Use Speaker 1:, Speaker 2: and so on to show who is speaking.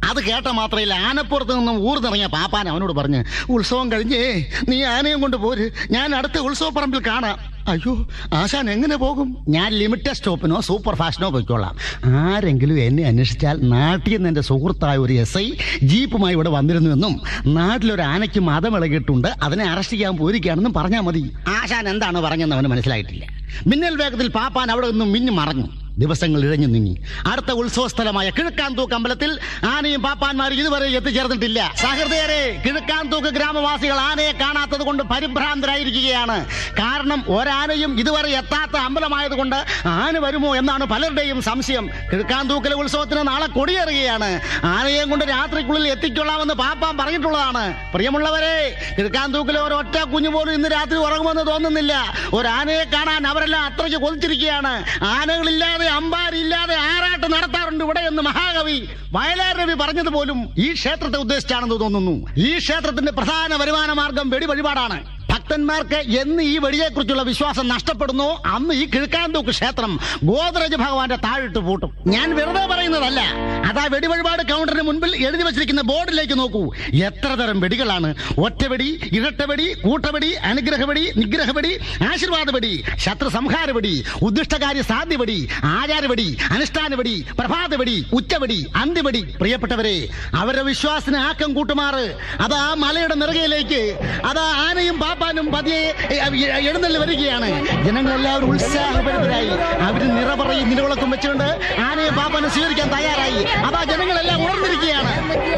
Speaker 1: അത് കേട്ട മാത്രമല്ല ആനപ്പുറത്ത് നിന്നും ഊർന്നിറങ്ങിയ പാപ്പാൻ അവനോട് പറഞ്ഞ് ഉത്സവം കഴിഞ്ഞേ നീ ആനയും കൊണ്ട് പോര് ഞാൻ അടുത്ത ഉത്സവപ്പറമ്പിൽ കാണാം അയ്യോ ആശാൻ എങ്ങനെ പോകും ഞാൻ ലിമിറ്റഡ് സ്റ്റോപ്പിനോ സൂപ്പർ ഫാസ്റ്റിനോ പോയിക്കോളാം ആരെങ്കിലും എന്നെ അന്വേഷിച്ചാൽ നാട്ടിൽ നിന്ന് എന്റെ സുഹൃത്തായ ഒരു എസ് ഐ ജീപ്പുമായി ഇവിടെ വന്നിരുന്നുവെന്നും നാട്ടിലൊരു ആനയ്ക്ക് മതം ഇളകിയിട്ടുണ്ട് അതിനെ അറസ്റ്റ് ചെയ്യാൻ പോയിരിക്കുകയാണെന്നും പറഞ്ഞാൽ മതി ആശാൻ എന്താണ് പറഞ്ഞെന്ന് അവന് മനസ്സിലായിട്ടില്ല മിന്നൽ വേഗത്തിൽ പാപ്പാൻ അവിടെ നിന്നും മിന്നി മറഞ്ഞു ദിവസങ്ങൾ ഇഴഞ്ഞു നീങ്ങി അടുത്ത ഉത്സവസ്ഥലമായ കിഴക്കാന്തൂക്ക് അമ്പലത്തിൽ ആനയും പാപ്പാന്മാരും ഇതുവരെ എത്തിച്ചേർന്നിട്ടില്ല സഹൃദയരെ കിഴക്കാന്തൂക്ക് ഗ്രാമവാസികൾ ആനയെ കാണാത്തത് കൊണ്ട് പരിഭ്രാന്തരായിരിക്കുകയാണ് കാരണം ഒരാനയും ഇതുവരെ എത്താത്ത അമ്പലമായതുകൊണ്ട് ആന വരുമോ എന്നാണ് പലരുടെയും സംശയം കിഴക്കാന്തൂക്കിലെ ഉത്സവത്തിന് നാളെ കൊടിയേറുകയാണ് ആനയെയും കൊണ്ട് രാത്രിക്കുള്ളിൽ എത്തിക്കൊള്ളാമെന്ന് പാപ്പാൻ പറഞ്ഞിട്ടുള്ളതാണ് പ്രിയമുള്ളവരെ കിഴക്കാന്തൂക്കിലെ ഒരൊറ്റ കുഞ്ഞു പോലും ഇന്ന് രാത്രി ഉറങ്ങുമെന്ന് തോന്നുന്നില്ല ഒരാനയെ കാണാൻ അവരെല്ലാം അത്രയ്ക്ക് കൊതിച്ചിരിക്കുകയാണ് ആനകളില്ലാതെ അമ്പാരില്ലാതെ ആറാട്ട് നടത്താറുണ്ട് ഇവിടെ എന്ന് മഹാകവി വയലാർ രവി പറഞ്ഞത് പോലും ഈ ക്ഷേത്രത്തെ ഉദ്ദേശിച്ചാണെന്ന് തോന്നുന്നു ഈ ക്ഷേത്രത്തിന്റെ പ്രധാന വരുമാന മാർഗം വെടി വഴിപാടാണ് ഭക്തന്മാർക്ക് എന്ന് ഈ വെടിയെക്കുറിച്ചുള്ള വിശ്വാസം നഷ്ടപ്പെടുന്നു അന്ന് ഈ കിഴക്കാന്തൂക്ക് ക്ഷേത്രം ഗോദ്രജ് ഭഗവാന്റെ താഴിട്ട് പൂട്ടും ഞാൻ വെറുതെ പറയുന്നതല്ല അതാ വെടി വഴിപാട് കൗണ്ടറിന് മുൻപിൽ എഴുതി വെച്ചിരിക്കുന്ന ബോർഡിലേക്ക് നോക്കൂ എത്ര തരം വെടികളാണ് ഒറ്റവെടി ഇരട്ടവെടി കൂട്ടവെടി അനുഗ്രഹവെടി നിഗ്രഹവെടി ആശീർവാദവെടി ശത്രു സംഹാരവെടി ഉദ്ദിഷ്ടകാര്യ സാധ്യവെടി ആചാരവെടി അനുഷ്ഠാനവെടി പ്രഭാതവെടി ഉച്ചവെടി അന്ത്യവെടി പ്രിയപ്പെട്ടവരെ അവരുടെ വിശ്വാസത്തിന് ആക്കം കൂട്ടുമാറ് അതാ മലയുടെ നിറകയിലേക്ക് അതാ ആനയും പാപ്പാനും പതിയെ എ, എ, എഴുന്നള്ളി വരികയാണ് ജനങ്ങളെല്ലാവരും ഉത്സാഹഭരിതരായി അവർ നിറപറയും നിലവിളക്കും വെച്ചുകൊണ്ട് ആനയെ പാപ്പാനെ സ്വീകരിക്കാൻ തയ്യാറായി അതാ ജനങ്ങളെല്ലാം ഉണർന്നിരിക്കുകയാണ്